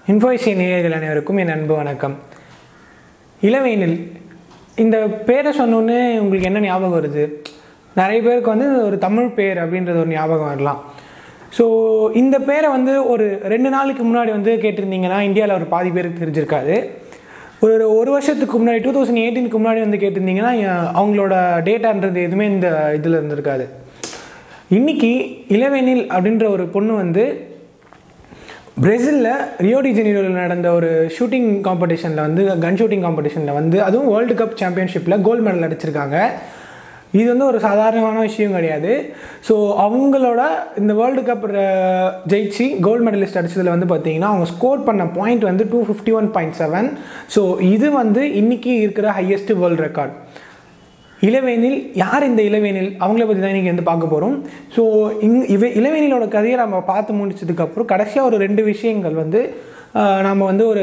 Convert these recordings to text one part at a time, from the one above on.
இன்ஃபோய்சி நேயர்கள் அனைவருக்கும் என் அன்பு வணக்கம் இளவேனில் இந்த பேரை சொன்னோன்னே உங்களுக்கு என்ன ஞாபகம் வருது நிறைய பேருக்கு வந்து இது ஒரு தமிழ் பேர் அப்படின்றது ஒரு ஞாபகம் வரலாம் ஸோ இந்த பேரை வந்து ஒரு ரெண்டு நாளுக்கு முன்னாடி வந்து கேட்டிருந்தீங்கன்னா இந்தியாவில் ஒரு பாதி பேருக்கு தெரிஞ்சிருக்காது ஒரு ஒரு வருஷத்துக்கு முன்னாடி டூ தௌசண்ட் எயிட்டீனுக்கு முன்னாடி வந்து கேட்டிருந்தீங்கன்னா அஹ், அவங்களோட டேட்டான்றது எதுவுமே இந்த இதில் இருந்திருக்காது இன்னைக்கு இளவேனில் அப்படின்ற ஒரு பொண்ணு வந்து பிரேசிலில் ரியோடி ஜெனிரோவில் நடந்த ஒரு ஷூட்டிங் காம்படிஷனில் வந்து கன் ஷூட்டிங் காம்படிஷனில் வந்து அதுவும் வேர்ல்டு கப் சாம்பியன்ஷிப்பில் கோல்டு மெடல் அடிச்சிருக்காங்க இது வந்து ஒரு சாதாரணமான விஷயம் கிடையாது ஸோ அவங்களோட இந்த வேர்ல்டு கப் ஜெயிச்சு கோல்டு மெடலிஸ்ட் அடிச்சதில் வந்து பார்த்தீங்கன்னா அவங்க ஸ்கோர் பண்ண பாயிண்ட் வந்து two fifty one point seven so இது வந்து இன்னைக்கு இருக்கிற ஹையஸ்ட் வேர்ல்டு ரெக்கார்ட் இளவேனில் யார் இந்த இளவேனில் அவங்கள பற்றி தான் இன்றைக்கி வந்து பார்க்க போகிறோம் ஸோ இங் இவ இளவேனிலோட கதையை நம்ம பார்த்து முடிச்சதுக்கப்புறம் கடைசியாக ஒரு ரெண்டு விஷயங்கள் வந்து ஆஹ், நம்ம வந்து ஒரு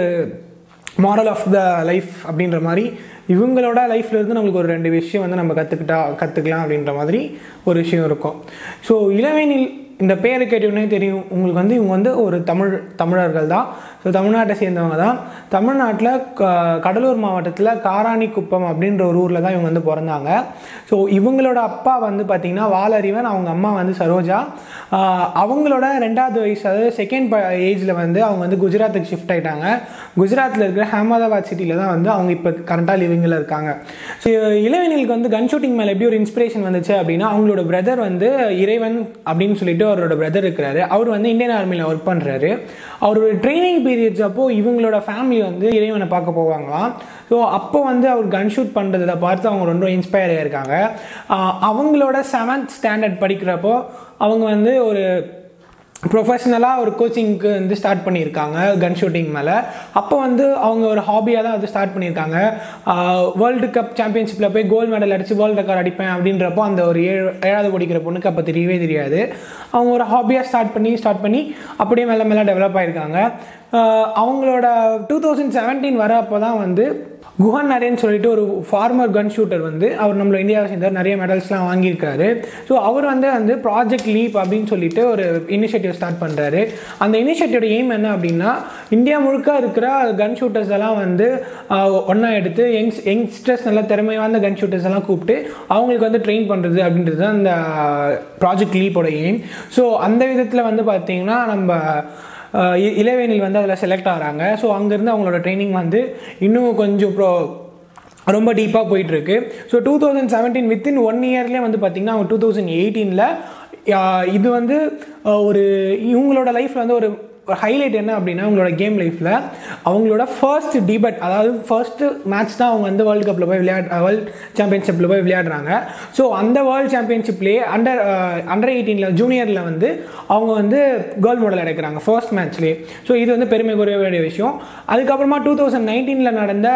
மாரல் ஆஃப் த லைஃப் அப்படின்ற மாதிரி இவங்களோட லைஃப்ல இருந்து நம்மளுக்கு ஒரு ரெண்டு விஷயம் வந்து நம்ம கற்றுக்கிட்டா கற்றுக்கலாம் அப்படின்ற மாதிரி ஒரு விஷயம் இருக்கும் ஸோ இளவேனில் இந்த பேரை கேட்டோடனே தெரியும் உங்களுக்கு வந்து இவங்க வந்து ஒரு தமிழ் தமிழர்கள் தான் ஸோ தமிழ்நாட்டை சேர்ந்தவங்க தான் தமிழ்நாட்டில் க- கடலூர் மாவட்டத்தில் காராணிக்குப்பம் அப்படின்ற ஒரு ஊரில் தான் இவங்க வந்து பிறந்தாங்க ஸோ இவங்களோட அப்பா வந்து பார்த்திங்கன்னா வாலறிவன் அவங்க அம்மா வந்து சரோஜா ஆஹ் அவங்களோட ரெண்டாவது வயசு அதாவது செகண்ட் ஏஜில் வந்து அவங்க வந்து குஜராத்துக்கு ஷிஃப்ட் ஆயிட்டாங்க குஜராத்தில் இருக்கிற அஹமதாபாத் சிட்டியில் தான் வந்து அவங்க இப்போ கரண்ட்டாக லிவிங்கில் இருக்காங்க ஸோ இளவேனிலுக்கு வந்து கன் ஷூட்டிங் மேலே எப்படி ஒரு இன்ஸ்பிரேஷன் வந்துச்சு அப்படின்னா அவங்களோட பிரதர் வந்து இறைவன் அப்படின்னு சொல்லிட்டு அவரோட பிரதர் இருக்கிறாரு அவர் வந்து இந்தியன் ஆர்மியில் ஒர்க் பண்ணுறாரு அவரோட ட்ரைனிங் பீரியட்ஸ் அப்போ இவங்களோட ஃபேமிலி வந்து இறைவனை பார்க்க போவாங்களாம் ஸோ அப்போ வந்து அவர் கன் ஷூட் பண்ணுறதை பார்த்து அவங்க ரொம்ப இன்ஸ்பயர் ஆகியிருக்காங்க ஆஹ் அவங்களோட செவன்த் ஸ்டாண்டர்ட் படிக்கிறப்போ அவங்க வந்து ஒரு ப்ரொஃபஷ்னலாக ஒரு கோச்சிங்க்கு வந்து ஸ்டார்ட் பண்ணியிருக்காங்க கன் ஷூட்டிங் மேலே அப்போ வந்து அவங்க ஒரு ஹாபியாக தான் வந்து ஸ்டார்ட் பண்ணியிருக்காங்க வேர்ல்டு கப் சாம்பியன்ஷிப்பில் போய் கோல்டு மெடல் அடித்து வேர்ல்டு ரெக்கார்ட் அடிப்பேன் அப்படின்றப்போ அந்த ஒரு ஏழு ஏழாவது படிக்கிற பொண்ணுக்கு அப்போ தெரியவே தெரியாது அவங்க ஒரு ஹாபியாக ஸ்டார்ட் பண்ணி ஸ்டார்ட் பண்ணி அப்படியே மேலே மேலே டெவலப் ஆயிருக்காங்க ஆஹ் அவங்களோட டூ தௌசண்ட் செவன்டீன் வர அப்போ தான் வந்து குஹன் நரேன் சொல்லிட்டு ஒரு ஃபார்மர் கன் ஷூட்டர் வந்து அவர் நம்மள இந்தியாவை சேர்ந்தவர் நிறைய மெடல்ஸ்லாம் வாங்கியிருக்காரு ஸோ அவர் வந்து வந்து ப்ராஜெக்ட் லீப் அப்படின்னு சொல்லிட்டு ஒரு இனிஷியேட்டிவ் ஸ்டார்ட் பண்ணுறாரு அந்த இனிஷியேட்டிவோட எய்ம் என்ன அப்படின்னா இந்தியா முழுக்க இருக்கிற கன் ஷூட்டர்ஸ் எல்லாம் வந்து ஒன்றா எடுத்து யங்ஸ் யங்ஸ்டர்ஸ் நல்ல திறமை வாய்ந்த கன் ஷூட்டர்ஸ் எல்லாம் கூப்பிட்டு அவங்களுக்கு வந்து ட்ரெயின் பண்ணுறது அப்படின்றது தான் அந்த ப்ராஜெக்ட் லீப்போட எய்ம் ஸோ அந்த விதத்தில் வந்து பார்த்தீங்கன்னா நம்ம ஆஹ் இ- இளவேனில் வந்து அதில் செலக்ட் ஆகிறாங்க ஸோ அங்கேருந்து அவங்களோட ட்ரைனிங் வந்து இன்னும் கொஞ்சம் ப்ரோ ரொம்ப டீப்பாக போயிட்டுருக்கு so two thousand seventeen within one இயர்லேயே வந்து பார்த்திங்கன்னா அவங்க டூ தௌசண்ட் எயிட்டீனில் இது வந்து ஆஹ் ஒரு இவங்களோட லைஃப்பில் வந்து ஒரு ஹைலைட் என்ன அப்படின்னா அவங்களோட கேம் லைஃப்பில் அவங்களோட ஃபர்ஸ்ட் டிபட் அதாவது ஃபர்ஸ்ட்டு மேட்ச் தான் அவங்க வந்து வேர்ல்டு கப்பில் போய் விளையாட வேர்ல்டு சாம்பியன்ஷிப்பில் போய் விளையாடுறாங்க ஸோ அந்த வேர்ல்டு சாம்பியன்ஷிப்லேயே அண்டர் அண்டர் எயிட்டீனில் ஜூனியரில் வந்து அவங்க வந்து கோல்டு மெடல் எடுக்கிறாங்க ஃபர்ஸ்ட் மேட்ச்லேயே ஸோ இது வந்து பெருமைக்குரிய வேண்டிய விஷயம் அதுக்கப்புறமா டூ தௌசண்ட் நைன்டீனில் நடந்த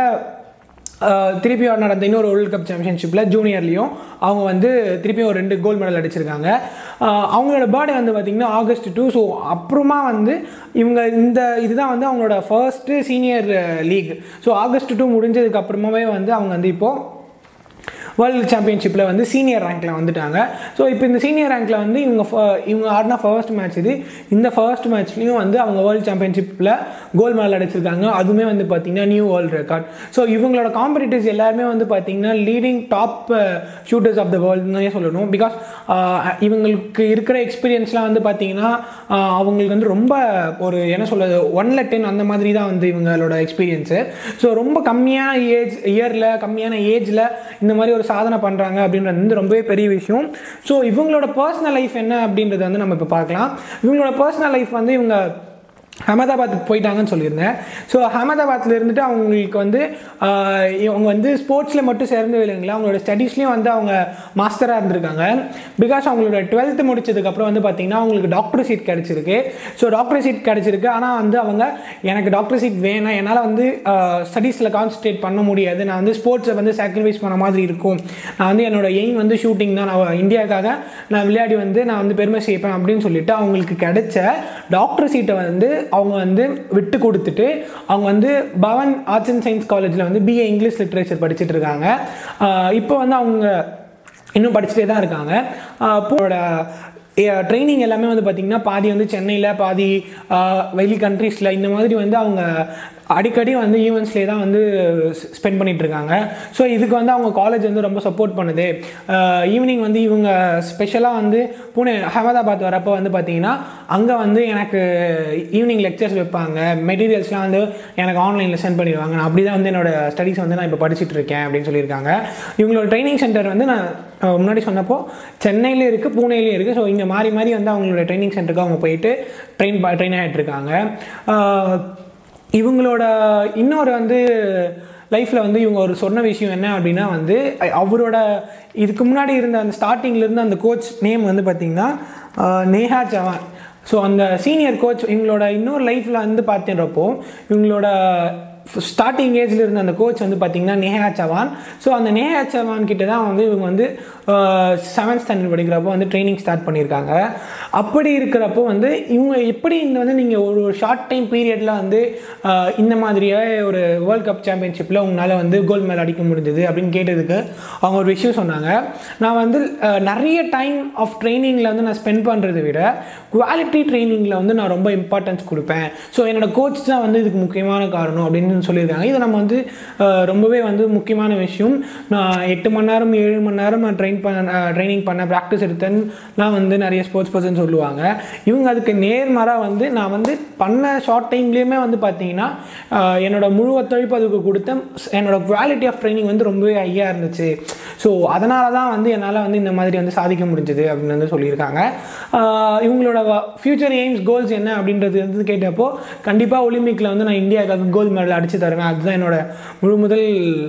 ஆஹ் திருப்பி நடந்த இன்னொரு வேர்ல்டு கப் சாம்பியன்ஷிப்பில் ஜூனியர்லேயும் அவங்க வந்து திருப்பியும் ஒரு ரெண்டு கோல்டு மெடல் அடிச்சிருக்காங்க ஆஹ் அவங்களோட பர்த்டே வந்து பார்த்திங்கன்னா ஆகஸ்ட் டூ ஸோ அப்புறமா வந்து இவங்க இந்த இதுதான் வந்து அவங்களோட first senior league so August two முடிஞ்சதுக்கு அப்புறமாவே வந்து அவங்க வந்து இப்போது வேர்ல்டு சாம்பியன்ஷிப்பில் வந்து சீனியர் ரேங்க்கில் வந்துட்டாங்க ஸோ இப்போ இந்த சீனியர் ரேங்க்கில் வந்து இவங்க ஃப- இவங்க ஆடின ஃபர்ஸ்ட் மேட்ச் இது இந்த ஃபர்ஸ்ட் மேட்ச்லேயும் வந்து அவங்க வேர்ல்டு சாம்பியன்ஷிப்பில் கோல்டு மெடல் அடிச்சிருக்காங்க அதுவுமே வந்து பார்த்திங்கன்னா நியூ வேர்ல்டு ரெக்கார்ட் ஸோ இவங்களோட காம்படிட்டர்ஸ் எல்லாருமே வந்து பார்த்திங்கன்னா leading top shooters of the வேர்ல்டுன்னே சொல்லணும் பிகாஸ் இவங்களுக்கு இருக்கிற எக்ஸ்பீரியன்ஸ்லாம் வந்து பார்த்திங்கன்னா ஆஹ் அவங்களுக்கு வந்து ரொம்ப ஒரு என்ன சொல்கிறது ஒன்ல டென் அந்த மாதிரி தான் வந்து இவங்களோட எக்ஸ்பீரியன்ஸு ஸோ ரொம்ப கம்மியான ஏஜ் இயரில் கம்மியான ஏஜில் இந்த மாதிரி ஒரு சாதனை பண்ணுறாங்க அப்படின்றது வந்து ரொம்பவே பெரிய விஷயம் ஸோ இவங்களோட பர்சனல் லைஃப் என்ன அப்படின்றத வந்து நம்ம இப்போ பார்க்கலாம் இவங்களோட பர்சனல் லைஃப் வந்து இவங்க அகமதாபாத்துக்கு போயிட்டாங்கன்னு சொல்லியிருந்தேன் ஸோ அகமதாபாத்தில் இருந்துட்டு அவங்களுக்கு வந்து ஆஹ், இவங்க வந்து ஸ்போர்ட்ஸில் மட்டும் சேர்ந்து இல்லைங்களா அவங்களோட ஸ்டடீஸ்லேயும் வந்து அவங்க மாஸ்டராக இருந்திருக்காங்க பிகாஸ் அவங்களோட டுவெல்த்து முடிச்சதுக்கப்புறம் வந்து பார்த்தீங்கன்னா அவங்களுக்கு டாக்டர் சீட் கிடச்சிருக்கு ஸோ டாக்டர் சீட் கிடச்சிருக்கு ஆனால் வந்து அவங்க எனக்கு டாக்டர் சீட் வேணாம் என்னால் வந்து ஸ்டடீஸில் கான்சன்ட்ரேட் பண்ண முடியாது நான் வந்து ஸ்போர்ட்ஸை வந்து சாக்ரிஃபைஸ் பண்ண மாதிரி இருக்கும் நான் வந்து என்னோட எய்ம் வந்து ஷூட்டிங் தான் நான் இந்தியாவுக்காக நான் விளையாடி வந்து நான் வந்து பெருமை சேர்ப்பேன் அப்படின்னு சொல்லிட்டு அவங்களுக்கு கிடைச்ச டாக்டர் சீட்டை வந்து அவங்க வந்து விட்டு கொடுத்துட்டு அவங்க வந்து பவன் ஆர்ட்ஸ் அண்ட் சயின்ஸ் காலேஜில் வந்து பிஏ இங்கிலீஷ் லிட்ரேச்சர் படிச்சுட்டு இருக்காங்க ஆஹ் இப்போ வந்து அவங்க இன்னும் படிச்சுட்டே தான் இருக்காங்க அப்போட ட்ரைனிங் எல்லாமே வந்து பார்த்திங்கன்னா பாதி வந்து சென்னையில் பாதி ஆஹ், வெளி கண்ட்ரீஸில் இந்த மாதிரி வந்து அவங்க அடிக்கடி வந்து ஈவெண்ட்ஸ்லேயே தான் வந்து ஸ்பெண்ட் பண்ணிட்டு இருக்காங்க ஸோ இதுக்கு வந்து அவங்க காலேஜ் வந்து ரொம்ப சப்போர்ட் பண்ணுது ஈவினிங் வந்து இவங்க ஸ்பெஷலாக வந்து புனே அகமதாபாத் வரப்போ வந்து பார்த்தீங்கன்னா அங்கே வந்து எனக்கு ஈவினிங் லெக்சர்ஸ் வைப்பாங்க மெட்டீரியல்ஸ்லாம் வந்து எனக்கு ஆன்லைனில் சென்ட் பண்ணிடுவாங்க நான் அப்படி தான் வந்து என்னோட ஸ்டடீஸ் வந்து நான் இப்போ படிச்சுட்டு இருக்கேன் அப்படின்னு சொல்லியிருக்காங்க இவங்களோட ட்ரைனிங் சென்டர் வந்து நான் அஹ், முன்னாடி சொன்னப்போ சென்னையிலே இருக்குது பூனேலேயும் இருக்குது ஸோ இங்கே மாறி மாறி வந்து அவங்களோட ட்ரைனிங் சென்டருக்கு அவங்க போயிட்டு ட்ரெயின் ட்ரெயின் ஆகிட்டு இருக்காங்க ஆஹ், இவங்களோட இன்னொரு வந்து லைஃப்பில் வந்து இவங்க ஒரு சொன்ன விஷயம் என்ன அப்படின்னா வந்து அ- அவரோட இதுக்கு முன்னாடி இருந்த அந்த ஸ்டார்டிங்ல இருந்த அந்த கோச் நேம் வந்து பார்த்திங்கன்னா ஆஹ், நேஹா சவான் ஸோ அந்த சீனியர் கோச் இவங்களோட இன்னொரு லைஃப்பில் வந்து பார்த்துன்றப்போ இவங்களோட ஸ்டார்டிங் ஏஜ்ல இருந்த அந்த கோச் வந்து பார்த்தீங்கன்னா நேஹா சவான் ஸோ அந்த நேஹா சவான் கிட்ட தான் வந்து இவங்க வந்து செவன்த் ஸ்டாண்டர்ட் படிக்கிறப்போ வந்து ட்ரைனிங் ஸ்டார்ட் பண்ணியிருக்காங்க அப்படி இருக்கிறப்போ வந்து இவங்க எப்படி இந்த வந்து நீங்கள் ஒரு ஷார்ட் டைம் பீரியடில் வந்து ஆஹ், இந்த மாதிரியே ஒரு வேர்ல்ட் கப் சாம்பியன்ஷிப்பில் உங்களால் வந்து கோல்ட் மெடல் அடிக்க முடிஞ்சது அப்படின்னு கேட்டதுக்கு அவங்க ஒரு விஷயம் சொன்னாங்க நான் வந்து ஆஹ், நிறைய டைம் ஆஃப் ட்ரைனிங்கில் வந்து நான் ஸ்பெண்ட் பண்ணுறதை விட குவாலிட்டி ட்ரைனிங்கில் வந்து நான் ரொம்ப இம்பார்ட்டன்ஸ் கொடுப்பேன் ஸோ என்னோட கோச் தான் வந்து இதுக்கு முக்கியமான காரணம் அப்படின்னு சொல்லியிருக்காங்க இது நம்ம வந்து ஆஹ், ரொம்பவே வந்து முக்கியமான விஷயம் நான் எட்டு மணி நேரம் ஏழு மணி நேரம் நான் ட்ரெயின் பண்ண ட்ரைனிங் பண்ண ப்ராக்டிஸ் எடுத்தேன்லாம் வந்து நிறைய ஸ்போர்ட்ஸ் பர்சன் சொல்லுவாங்க இவங்க அதுக்கு நேர்மாறாக வந்து நான் வந்து பண்ண ஷார்ட் டைம்லேயுமே வந்து பார்த்தீங்கன்னா ஆஹ், என்னோட முழு ஒத்துழைப்பு அதுக்கு கொடுத்தேன் என்னோட குவாலிட்டி ஆஃப் ட்ரைனிங் வந்து ரொம்பவே ஹையாக இருந்துச்சு ஸோ அதனால தான் வந்து என்னால் வந்து இந்த மாதிரி வந்து சாதிக்க முடிஞ்சது அப்படின்னு வந்து சொல்லியிருக்காங்க ஆஹ், இவங்களோட ஃப்யூச்சர் எய்ம்ஸ் கோல்ஸ் என்ன அப்படின்றது வந்து கேட்டப்போ கண்டிப்பாக ஒலிம்பிக்கில் வந்து நான் இந்தியாவுக்காக கோல்டு மெடல் அடித்து தருவேன் அதுதான் என்னோட முழு முதல்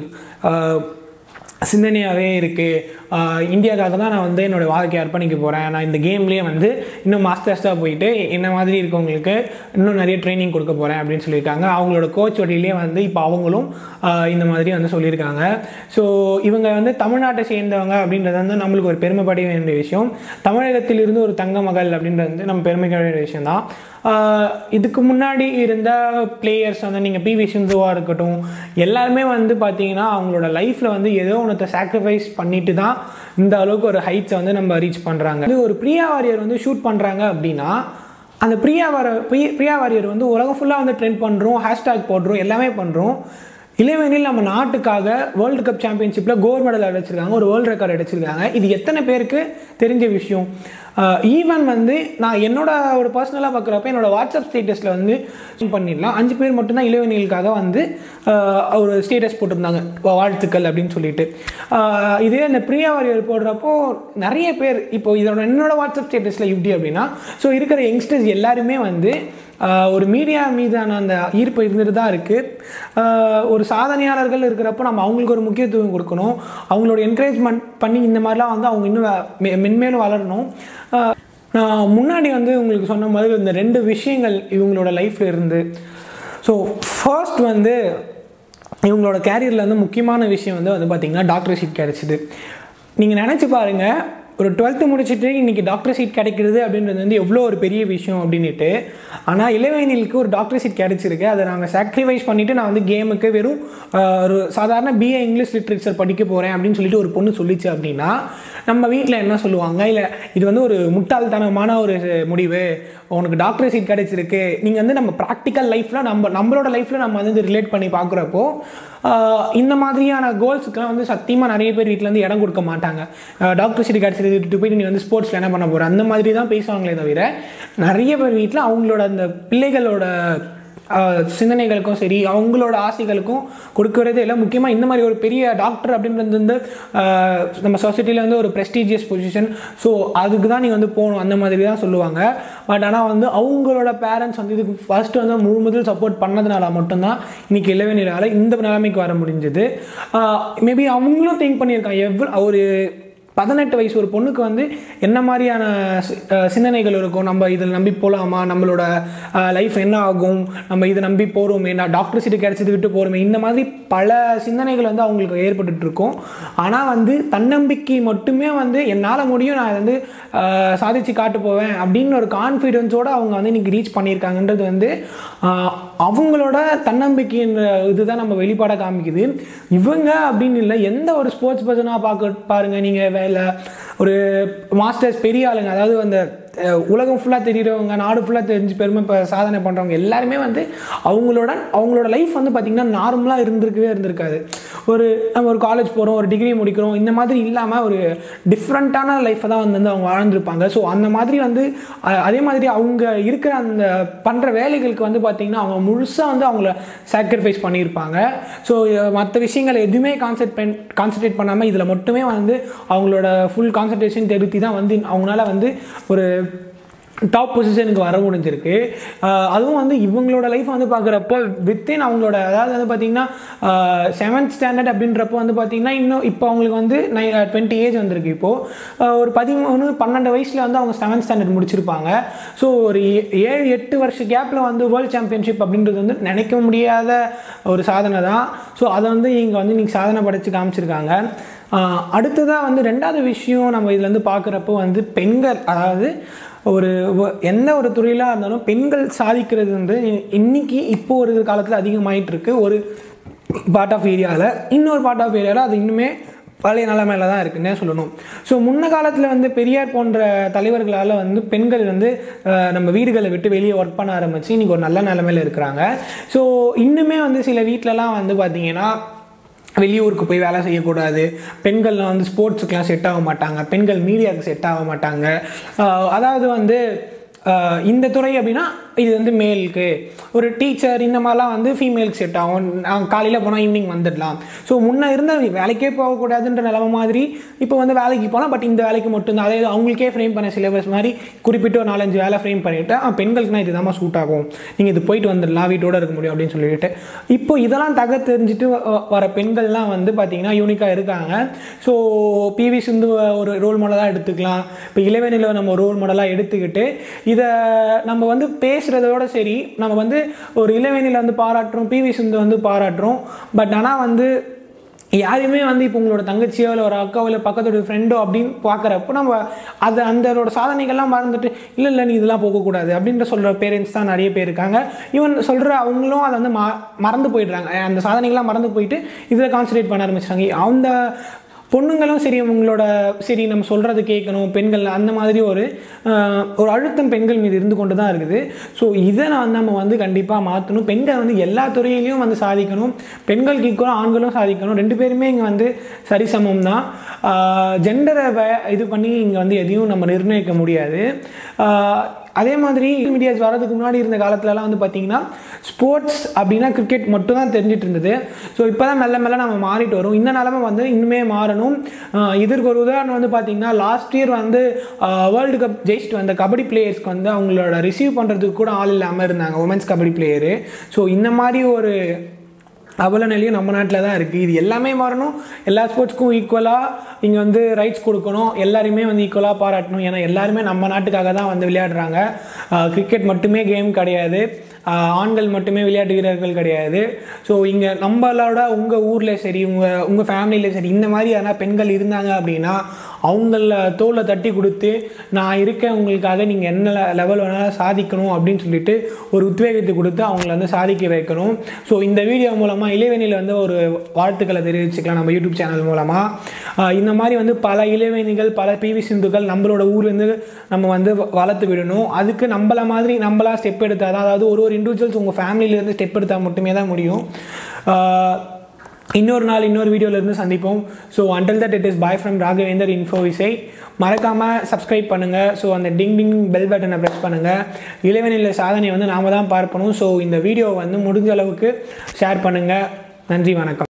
ஆஹ், சிந்தனையாகவே இருக்குது இந்தியாவுக்காக தான் நான் வந்து என்னோடய வாழ்க்கையை அர்ப்பணிக்க போகிறேன் நான் இந்த கேம்லேயே வந்து இன்னும் மாஸ்டர்ஸாக போயிட்டு என்ன மாதிரி இருக்கவங்களுக்கு இன்னும் நிறைய ட்ரைனிங் கொடுக்க போகிறேன் அப்படின்னு சொல்லியிருக்காங்க அவங்களோட கோச் வழியிலே வந்து இப்போ அவங்களும் ஆஹ், இந்த மாதிரி வந்து சொல்லியிருக்காங்க ஸோ இவங்க வந்து தமிழ்நாட்டை சேர்ந்தவங்க அப்படின்றது வந்து நம்மளுக்கு ஒரு பெருமைப்பட வேண்டிய விஷயம் தமிழகத்திலிருந்து ஒரு தங்க மகள் அப்படின்றது வந்து நம்ம பெருமைப்பட வேண்டிய விஷயம் தான் ஆஹ் இதுக்கு முன்னாடி இருந்த பிளேயர்ஸ் வந்து நீங்கள் பிவி சிந்துவாக இருக்கட்டும் எல்லாருமே வந்து பார்த்தீங்கன்னா அவங்களோட லைஃப்பில் வந்து ஏதோ ஒன்றத்தை சாக்ரிஃபைஸ் பண்ணிட்டு தான் இந்த அளவுக்கு ஒரு ஹைட்ஸை வந்து நம்ம ரீச் பண்ணுறாங்க இது ஒரு பிரியா வாரியர் வந்து ஷூட் பண்ணுறாங்க அப்படின்னா அந்த பிரியா வார பிரி- பிரியா வாரியர் வந்து உலகம் ஃபுல்லாக வந்து ட்ரெண்ட் பண்ணுறோம் ஹேஷ்டேக் போடுறோம் எல்லாமே பண்ணுறோம் இளைவெனில் நம்ம நாட்டுக்காக வேர்ல்டு கப் சாம்பியன்ஷிப்பில் கோல்டு மெடல் அடிச்சிருக்காங்க ஒரு வேர்ல்டு ரெக்கார்ட் அடிச்சிருக்காங்க இது எத்தனை பேருக்கு தெரிஞ்ச விஷயம் ஈவன் வந்து நான் என்னோட ஒரு பர்சனலாக பார்க்குறப்ப என்னோட வாட்ஸ்அப் ஸ்டேட்டஸில் வந்து பண்ணிடலாம் அஞ்சு பேர் மட்டும்தான் இளைவெனிகளுக்காக வந்து ஆஹ், ஒரு ஸ்டேட்டஸ் போட்டிருந்தாங்க வா- வாழ்த்துக்கள் அப்படின்னு சொல்லிட்டு ஆஹ், இதே இந்த பிரியா வாரியர் போடுறப்போ நிறைய பேர் இப்போ இதோட என்னோட வாட்ஸ்அப் ஸ்டேட்டஸில் எப்படி அப்படின்னா ஸோ இருக்கிற யங்ஸ்டர்ஸ் எல்லாருமே வந்து ஆஹ், ஒரு மீடியா மீதான அந்த ஈர்ப்பு இருந்துட்டு தான் இருக்குது ஒரு சாதனையாளர்கள் இருக்கிறப்போ நம்ம அவங்களுக்கு ஒரு முக்கியத்துவம் கொடுக்கணும் அவங்களோட என்கரேஜ்மெண்ட் பண்ணி இந்த மாதிரிலாம் வந்து அவங்க இன்னும் வே- மெ- மென்மேலும் வளரணும் ஆஹ், நான் முன்னாடி வந்து உங்களுக்கு சொன்ன மாதிரி இந்த ரெண்டு விஷயங்கள் இவங்களோட லைஃப்பில் இருந்து ஸோ ஃபர்ஸ்ட் வந்து இவங்களோட கேரியரில் வந்து முக்கியமான விஷயம் வந்து வந்து பார்த்திங்கன்னா டாக்டர் சீட் கிடச்சிது நீங்கள் நினச்சி பாருங்கள் ஒரு டுவெல்த்து முடிச்சுட்டு இன்றைக்கி டாக்டர் சீட் கிடைக்கிறது அப்படின்றது வந்து எவ்வளோ ஒரு பெரிய விஷயம் அப்படின்ட்டு ஆனால் இளவேனிலுக்கு ஒரு டாக்டர் சீட் கிடைச்சிருக்கு அதை நாங்கள் சாக்ரிஃபைஸ் பண்ணிவிட்டு நான் வந்து கேமுக்கு வெறும் ஆஹ், ஒரு சாதாரண பிஏ இங்கிலீஷ் லிட்ரேச்சர் படிக்க போகிறேன் அப்படின்னு சொல்லிட்டு ஒரு பொண்ணு சொல்லிச்சு அப்படின்னா நம்ம வீட்டில் என்ன சொல்லுவாங்க இல்லை இது வந்து ஒரு முட்டாள்தனமான ஒரு முடிவு உனக்கு டாக்டர் சீட் கிடைச்சிருக்கு நீங்கள் வந்து நம்ம ப்ராக்டிக்கல் லைஃப்பில் நம்ம நம்மளோட லைஃப்பில் நம்ம வந்து ரிலேட் பண்ணி பார்க்குறப்போ ஆஹ், இந்த மாதிரியான கோல்ஸுக்கெல்லாம் வந்து சத்தியமாக நிறைய பேர் வீட்டில் வந்து இடம் கொடுக்க மாட்டாங்க டாக்டர் சீட் கிடச்சிருக்கு போயிட்டு நீ வந்து ஸ்போர்ட்ஸில் என்ன பண்ண போகிற அந்த மாதிரி தான் பேசுவாங்களே தவிர நிறைய பேர் வீட்டில் அவங்களோட அந்த பிள்ளைகளோட ஆஹ் சிந்தனைகளுக்கும் சரி அவங்களோட ஆசைகளுக்கும் கொடுக்கறதே இல்லை முக்கியமாக இந்த மாதிரி ஒரு பெரிய டாக்டர் அப்படின்றது வந்து ஆஹ் நம்ம சொசைட்டியில் வந்து ஒரு ப்ரெஸ்டீஜியஸ் பொசிஷன் ஸோ அதுக்கு தான் நீ வந்து போகணும் அந்த மாதிரி தான் சொல்லுவாங்க பட் ஆனால் வந்து அவங்களோட பேரண்ட்ஸ் வந்து இதுக்கு ஃபர்ஸ்ட் வந்து முழு முதல் சப்போர்ட் பண்ணதுனால மட்டும்தான் இன்னைக்கு இளவேனிலால் இந்த நிலைமைக்கு வர முடிஞ்சது மேபி அவங்களும் திங்க் பண்ணியிருக்காங்க எவ்வளோ ஒரு பதினெட்டு வயசு ஒரு பொண்ணுக்கு வந்து என்ன மாதிரியான சி- அஹ் சிந்தனைகள் இருக்கும் நம்ம இதில் நம்பி போகலாமா நம்மளோட லைஃப் என்ன ஆகும் நம்ம இதை நம்பி போகிறோமே நான் டாக்டர் சீட்டு கிடச்சது விட்டு போகிறோமே இந்த மாதிரி பல சிந்தனைகள் வந்து அவங்களுக்கு ஏற்பட்டுட்டு இருக்கும் ஆனால் வந்து தன்னம்பிக்கை மட்டுமே வந்து என்னால் முடியும் நான் இதை வந்து அஹ், சாதிச்சு காட்டு போவேன் அப்படின்னு ஒரு கான்ஃபிடென்ஸோடு அவங்க வந்து இன்னைக்கு ரீச் பண்ணியிருக்காங்கன்றது வந்து அஹ், அவங்களோட தன்னம்பிக்கைன்ற இதுதான் நம்ம வெளிப்பாடாக காமிக்குது இவங்க அப்படின்னு இல்லை எந்த ஒரு ஸ்போர்ட்ஸ் பர்சனாக பார்க்க பாருங்க நீங்கள் இல்லை ஒரு மாஸ்டர்ஸ் பெரிய ஆளுங்க அதாவது அந்த அஹ், உலகம் ஃபுல்லாக தெரிகிறவங்க நாடு ஃபுல்லாக தெரிஞ்சு பெருமை இப்போ சாதனை பண்ணுறவங்க எல்லாருமே வந்து அவங்களோட அவங்களோட லைஃப் வந்து பார்த்திங்கன்னா நார்மலாக இருந்திருக்கவே இருந்திருக்காது ஒரு நம்ம ஒரு காலேஜ் போகிறோம் ஒரு டிகிரி முடிக்கிறோம் இந்த மாதிரி இல்லாமல் ஒரு டிஃப்ரெண்ட்டான லைஃப்பை தான் வந்து வந்து அவங்க வாழ்ந்திருப்பாங்க ஸோ அந்த மாதிரி வந்து அஹ், அதே மாதிரி அவங்க இருக்கிற அந்த பண்ணுற வேலைகளுக்கு வந்து பார்த்திங்கன்னா அவங்க முழுசாக வந்து அவங்கள சாக்ரிஃபைஸ் பண்ணியிருப்பாங்க ஸோ மற்ற விஷயங்கள் எதுவுமே கான்சென்ட் பண் கான்சன்ட்ரேட் பண்ணாமல் இதில் மட்டுமே வந்து அவங்களோட ஃபுல் கான்சன்ட்ரேஷன் தெரிவித்து தான் வந்து அவங்களால வந்து ஒரு டாப் பொசிஷனுக்கு வர முடிஞ்சிருக்கு ஆஹ் அதுவும் வந்து இவங்களோட லைஃப் வந்து பார்க்குறப்போ வித்தின் அவங்களோட அதாவது வந்து பார்த்தீங்கன்னா செவன்த் ஸ்டாண்டர்ட் அப்படின்றப்போ வந்து பார்த்தீங்கன்னா இன்னும் இப்போ அவங்களுக்கு வந்து நை டுவெண்ட்டி ஏஜ் வந்திருக்கு இப்போது ஒரு பதிமூணு பன்னெண்டு வயசில் வந்து அவங்க செவன்த் ஸ்டாண்டர்ட் முடிச்சிருப்பாங்க ஸோ ஒரு ஏ- ஏழு எட்டு வருஷ கேப்பில் வந்து வேர்ல்டு சாம்பியன்ஷிப் அப்படின்றது வந்து நினைக்க முடியாத ஒரு சாதனை தான் ஸோ அதை வந்து இங்கே வந்து நீங்கள் சாதனை படைச்சு காமிச்சிருக்காங்க ஆஹ் அடுத்ததாக வந்து ரெண்டாவது விஷயம் நம்ம இதில் வந்து பார்க்குறப்போ வந்து பெண்கள் அதாவது ஒரு வ- எந்த ஒரு துறையிலாக இருந்தாலும் பெண்கள் சாதிக்கிறது வந்து இ- இன்னைக்கு இப்போ ஒரு காலத்தில் அதிகமாயிட்டு இருக்கு ஒரு பார்ட் ஆஃப் ஏரியாவில் இன்னொரு பார்ட் ஆஃப் ஏரியாவில் அது இன்னுமே பழைய நிலைமையில தான் இருக்குன்னே சொல்லணும் ஸோ முன்ன காலத்தில் வந்து பெரியார் போன்ற தலைவர்களால் வந்து பெண்கள் வந்து அஹ், நம்ம வீடுகளை விட்டு வெளியே ஒர்க் பண்ண ஆரம்பித்து இன்றைக்கி ஒரு நல்ல நிலைமையில இருக்கிறாங்க ஸோ இன்னுமே வந்து சில வீட்டிலலாம் வந்து பார்த்திங்கன்னா வெளியூருக்கு போய் வேலை செய்யக்கூடாது பெண்கள்லாம் வந்து ஸ்போர்ட்ஸுக்கெலாம் செட் ஆக மாட்டாங்க பெண்கள் மீடியாவுக்கு செட் ஆக மாட்டாங்க ஆஹ் அதாவது வந்து ஆஹ் இந்த துறை அப்படின்னா இது வந்து மேலுக்கு ஒரு டீச்சர் இந்த மாதிரிலாம் வந்து ஃபீமேலுக்கு செட் ஆகும் நான் காலையில் போனால் ஈவினிங் வந்துடலாம் ஸோ முன்னே இருந்த வேலைக்கே போகக்கூடாதுன்ற நிலமை மாதிரி இப்போ வந்து வேலைக்கு போகலாம் பட் இந்த வேலைக்கு மட்டும்தான் அதாவது அவங்களுக்கே ஃப்ரேம் பண்ண சிலபஸ் மாதிரி குறிப்பிட்டு ஒரு நாலஞ்சு வேலை ஃப்ரேம் பண்ணிவிட்டு ஆ பெண்களுக்குனா இதுதான் சூட் ஆகும் நீங்கள் இது போயிட்டு வந்துடலாம் வீட்டோட இருக்க முடியும் அப்படின்னு சொல்லிட்டு இப்போ இதெல்லாம் தக தெரிஞ்சுட்டு வ- வர பெண்கள்லாம் வந்து பார்த்தீங்கன்னா யூனிக்காக இருக்காங்க ஸோ பிவி சிந்து ஒரு ரோல் மாடலாக எடுத்துக்கலாம் இப்போ இளவேனில் நம்ம ரோல் மாடலாக எடுத்துக்கிட்டு இதை நம்ம வந்து பேசுகிறதோட சரி நம்ம வந்து ஒரு இளவேனில் வந்து பாராட்டுறோம் பிவி சிந்து வந்து பாராட்டுறோம் பட் ஆனால் வந்து யாரையுமே வந்து இப்போ உங்களோட தங்கச்சியோ இல்லை ஒரு அக்காவோ இல்லை பக்கத்தோட ஃப்ரெண்டோ அப்படின்னு பார்க்குறப்போ நம்ம அது அந்தோட சாதனைகள்லாம் மறந்துட்டு இல்லை இல்லை நீ இதெல்லாம் போகக்கூடாது அப்படின்ற சொல்கிற பேரண்ட்ஸ் தான் நிறைய பேர் இருக்காங்க ஈவன் சொல்கிற அவங்களும் அதை வந்து ம மறந்து போயிடுறாங்க அந்த சாதனைகள்லாம் மறந்து போயிட்டு இதில் கான்சன்ட்ரேட் பண்ண ஆரம்பிச்சிட்டாங்க அந்த பொண்ணுங்களும் சரி அவங்களோட சரி நம்ம சொல்கிறது கேட்கணும் பெண்கள் அந்த மாதிரி ஒரு ஆஹ், ஒரு அழுத்தம் பெண்கள் மீது இருந்து கொண்டு தான் இருக்குது ஸோ இதை நான் நம்ம வந்து கண்டிப்பாக மாற்றணும் பெண்கள் வந்து எல்லா துறையிலையும் வந்து சாதிக்கணும் பெண்களுக்கு ஈக்குவலாக ஆண்களும் சாதிக்கணும் ரெண்டு பேருமே இங்கே வந்து சரிசமம் தான் ஜெண்டரை இது பண்ணி இங்கே வந்து எதையும் நம்ம நிர்ணயிக்க முடியாது ஆஹ், அதே மாதிரி மீடியாஸ் வரதுக்கு முன்னாடி இருந்த காலத்துலலாம் வந்து பார்த்தீங்கன்னா ஸ்போர்ட்ஸ் அப்படின்னா கிரிக்கெட் மட்டும் தான் தெரிஞ்சிட்டு இருந்தது ஸோ இப்போ தான் மெல்ல மெல்ல நம்ம மாறிட்டு வரும் இந்த நிலமை வந்து இன்னுமே மாறணும் ஆஹ் இதற்கு ஒரு உதாரணம் வந்து பார்த்தீங்கன்னா லாஸ்ட் இயர் வந்து வேர்ல்டு கப் ஜெயிச்சுட்டு வந்த கபடி பிளேயர்ஸ்க்கு வந்து அவங்களோட ரிசீவ் பண்ணுறதுக்கு கூட ஆள் இல்லாமல் இருந்தாங்க உமன்ஸ் கபடி பிளேயரு ஸோ இந்த மாதிரி ஒரு அவல நிலையும் நம்ம நாட்டில் தான் இருக்குது இது எல்லாமே மாறணும் எல்லா ஸ்போர்ட்ஸ்க்கும் ஈக்குவலாக இங்கே வந்து ரைட்ஸ் கொடுக்கணும் எல்லாரையுமே வந்து ஈக்குவலாக பாராட்டணும் ஏன்னா எல்லாருமே நம்ம நாட்டுக்காக தான் வந்து விளையாடுறாங்க கிரிக்கெட் மட்டுமே கேம் கிடையாது ஆஹ் ஆண்கள் மட்டுமே விளையாட்டு வீரர்கள் கிடையாது ஸோ இங்கே நம்மளோட உங்கள் ஊரில் சரி உங்கள் உங்கள் ஃபேமிலியில் சரி இந்த மாதிரி யாரா பெண்கள் இருந்தாங்க அப்படின்னா அவங்கள தோலை தட்டி கொடுத்து நான் இருக்கேன் உங்களுக்காக நீங்கள் என்ன லெவல் வேணாலும் சாதிக்கணும் அப்படின்னு சொல்லிட்டு ஒரு உத்வேகத்தை கொடுத்து அவங்கள வந்து சாதிக்க வைக்கணும் ஸோ இந்த வீடியோ மூலமாக இளைவெளியில் வந்து ஒரு வாழ்த்துக்களை தெரிவிச்சுக்கலாம் நம்ம யூடியூப் சேனல் மூலமாக இந்த மாதிரி வந்து பல இளைவேணிகள் பல பிவி சிந்துக்கள் நம்மளோட ஊர்லேருந்து நம்ம வந்து வ- வளர்த்து விடணும் அதுக்கு நம்மள மாதிரி நம்மளா ஸ்டெப் எடுத்தால் தான் அதாவது ஒரு ஒரு இண்டிவிஜுவல்ஸ் உங்கள் ஃபேமிலியிலேருந்து ஸ்டெப் எடுத்தால் மட்டுமே தான் முடியும் ஆஹ் இன்னொரு நாள் இன்னொரு வீடியோல இருந்து சந்திப்போம் so until that it is bye from Raghavendar info இசை மறக்காமல் சப்ஸ்கிரைப் பண்ணுங்கள் ஸோ அந்த டிங் டிங் பெல் பட்டனை ப்ரெஸ் பண்ணுங்கள் இளைவனில் சாதனை வந்து நாம தான் பார்க்கணும் ஸோ இந்த வீடியோவை வந்து முடிஞ்ச அளவுக்கு ஷேர் பண்ணுங்கள் நன்றி வணக்கம்